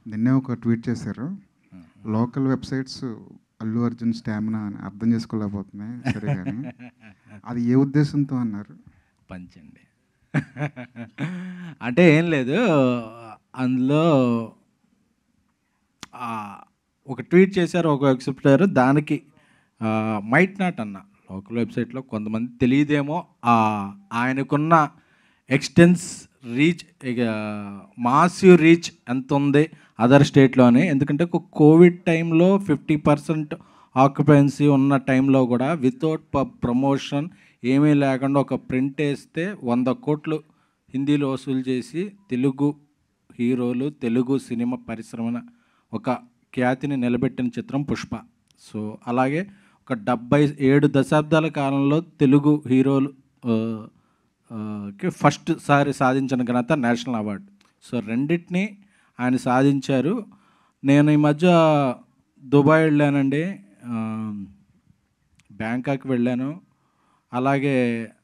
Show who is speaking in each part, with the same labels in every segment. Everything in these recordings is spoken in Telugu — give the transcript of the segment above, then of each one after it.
Speaker 1: నిన్నే ఒక ట్వీట్ చేశారు local websites Allu Arjun stamina అని అర్థం చేసుకోలేకపోతున్నాయి సరే కానీ అది ఏ ఉద్దేశంతో అన్నారు
Speaker 2: పంచండి అంటే ఏం లేదు అందులో ఆ, ఒక ట్వీట్ చేశారు ఒక వెబ్సైట్ దానికి మైట్ నాట్ అన్న లోకల్ వెబ్సైట్లో కొంతమంది తెలియదేమో ఆ, ఆయనకున్న ఎక్స్టెన్స్ రీచ్ ఇక మాసివ్ రీచ్ ఎంత ఉంది అదర్ స్టేట్లోనే ఎందుకంటే ఒక కోవిడ్ టైంలో ఫిఫ్టీ పర్సెంట్ ఆక్యుపెన్సీ ఉన్న టైంలో కూడా వితౌట్ ప్రమోషన్ ఏమీ లేకుండా ఒక ప్రింట్ వేస్తే వంద కోట్లు హిందీలో వసూలు చేసి తెలుగు హీరోలు తెలుగు సినిమా పరిశ్రమన ఒక ఖ్యాతిని నిలబెట్టిన చిత్రం పుష్ప సో అలాగే ఒక డెబ్బై ఏడు దశాబ్దాల కాలంలో తెలుగు హీరోలు ఆ, ఆ, కి ఫస్ట్ సారి సాధించిన ఘనత నేషనల్ అవార్డు సో రెండింటిని ఆయన సాధించారు నేను ఈ మధ్య దుబాయ్ వెళ్ళానండి ఆ, బ్యాంకాక్ వెళ్ళాను అలాగే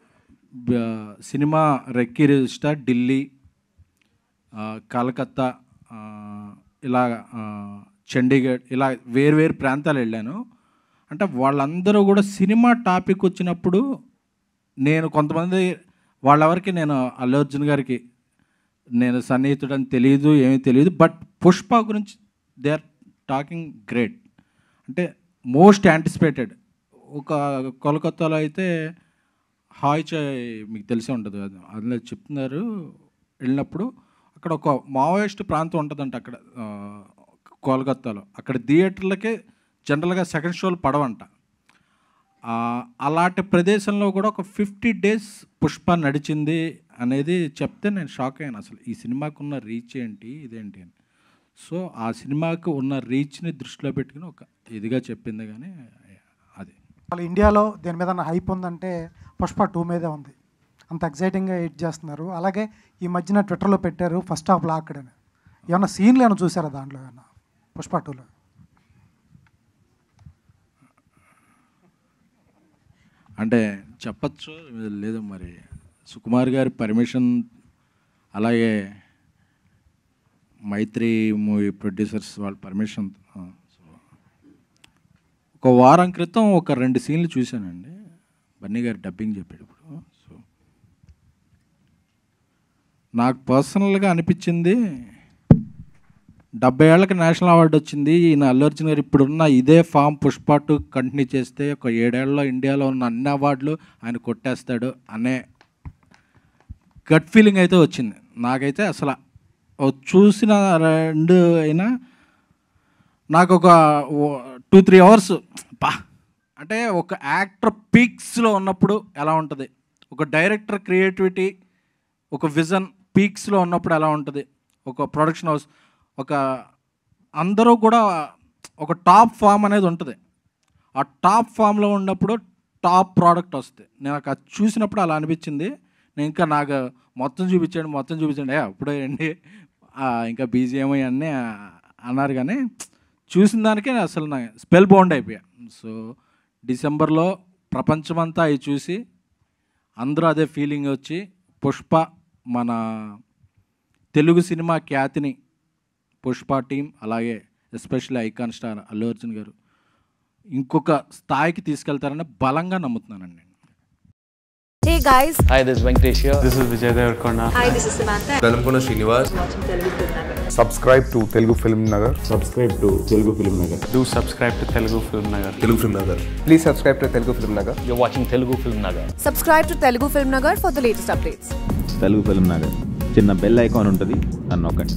Speaker 2: బ- సినిమా రెక్కి రిజిస్టర్ ఢిల్లీ ఆ, కలకత్తా ఆ, ఇలా ఆ, చండీగఢ్ ఇలా వేరు ప్రాంతాలు వెళ్ళాను అంటే వాళ్ళందరూ కూడా సినిమా టాపిక్ వచ్చినప్పుడు నేను కొంతమంది వాళ్ళెవరికి నేను అల్లు అర్జున్ గారికి నేను సన్నిహితుడని తెలియదు ఏమీ తెలియదు బట్ పుష్ప గురించి దే ఆర్ టాకింగ్ గ్రేట్ అంటే మోస్ట్ యాంటిసిపేటెడ్ ఒక కోలకత్తాలో అయితే హాయ్ చాయ్ మీకు తెలిసే ఉంటుంది అది అందులో చెప్తున్నారు వెళ్ళినప్పుడు అక్కడ ఒక మావోయిస్ట్ ప్రాంతం ఉంటుందంట అక్కడ ఆ, కోల్కత్తాలో అక్కడ థియేటర్లకే జనరల్గా సెకండ్ షోలు పడవంట ఆ, అలాంటి ప్రదేశంలో కూడా ఒక ఫిఫ్టీ డేస్ పుష్ప నడిచింది అనేది చెప్తే నేను షాక్ అయ్యాను అసలు ఈ సినిమాకు ఉన్న రీచ్ ఏంటి ఇదేంటి అని సో ఆ సినిమాకు ఉన్న రీచ్ని దృష్టిలో పెట్టుకుని ఒక ఇదిగా చెప్పింది కానీ అది
Speaker 3: వాళ్ళ ఇండియాలో దేని మీద హైప్ ఉందంటే పుష్ప టూ మీదే ఉంది అంత ఎగ్జైటింగ్గా ఎయిట్ చేస్తున్నారు అలాగే ఈ మధ్యన ట్విట్టర్లో పెట్టారు ఫస్ట్ హాఫ్ లాక్డ్ అని ఏమన్నా సీన్లు ఏమైనా చూసారా దాంట్లో ఏమన్నా పుష్ప టూలో
Speaker 2: అంటే చెప్పచ్చు లేదు మరి సుకుమార్ గారి పర్మిషన్ అలాగే మైత్రి మూవీ ప్రొడ్యూసర్స్ వాళ్ళ పర్మిషన్ సో ఒక వారం క్రితం ఒక రెండు సీన్లు చూశానండి బన్నీ గారు డబ్బింగ్ చెప్పేటప్పుడు సో నాకు పర్సనల్గా అనిపించింది డెబ్బై ఏళ్ళకి నేషనల్ అవార్డు వచ్చింది ఈయన అల్లు అర్జున్ గారు ఇప్పుడున్న ఇదే ఫామ్ పుష్ప టూ కంటిన్యూ చేస్తే ఒక ఏడేళ్లలో ఇండియాలో ఉన్న అన్ని అవార్డులు ఆయన కొట్టేస్తాడు అనే గట్ ఫీలింగ్ అయితే వచ్చింది నాకైతే అసలు ఓ చూసిన రెండు అయినా నాకు ఒక టూ త్రీ అవర్స్ పా అంటే ఒక యాక్టర్ పీక్స్లో ఉన్నప్పుడు ఎలా ఉంటుంది ఒక డైరెక్టర్ క్రియేటివిటీ ఒక విజన్ పీక్స్లో ఉన్నప్పుడు ఎలా ఉంటుంది ఒక ప్రొడక్షన్ హౌస్ ఒక అందరూ కూడా ఒక టాప్ ఫామ్ అనేది ఉంటుంది ఆ టాప్ ఫామ్లో ఉన్నప్పుడు టాప్ ప్రోడక్ట్ వస్తుంది నేను అది చూసినప్పుడు అలా అనిపించింది నేను ఇంకా నాకు మొత్తం చూపించండి మొత్తం చూపించండి ఏ అప్పుడే అండి ఆ, ఇంకా బీజిఎం అన్నీ అన్నారు కానీ చూసిన దానికే నేను అసలు నా స్పెల్ బౌండ్ అయిపోయా సో డిసెంబర్లో ప్రపంచమంతా అవి చూసి అందరూ అదే ఫీలింగ్ వచ్చి పుష్ప మన తెలుగు సినిమా ఖ్యాతిని పుష్ప టీం అలాగే especially icon star Allu Arjun గారు ఇంకొక స్థాయికి తీసుకెళ్తారని బలంగా నమ్ముతున్నానండి నేను
Speaker 4: Hey guys,
Speaker 5: Hi, this is Venkatesh here.
Speaker 6: This is Vijay Devarkonda.
Speaker 4: hi, this is Samantha.
Speaker 7: Velankonda Srinivas
Speaker 8: subscribe to Telugu Film Nagar.
Speaker 9: subscribe to Telugu Film Nagar.
Speaker 6: Do subscribe to Telugu Film Nagar.
Speaker 7: Telugu film Nagar
Speaker 8: Please subscribe to Telugu Film Nagar.
Speaker 5: You're watching Telugu Film Nagar.
Speaker 4: Subscribe to Telugu Film Nagar for the latest updates.
Speaker 9: Telugu film Nagar చిన్న బెల్ ఐకాన్ ఉంటుంది అని నొక్కండి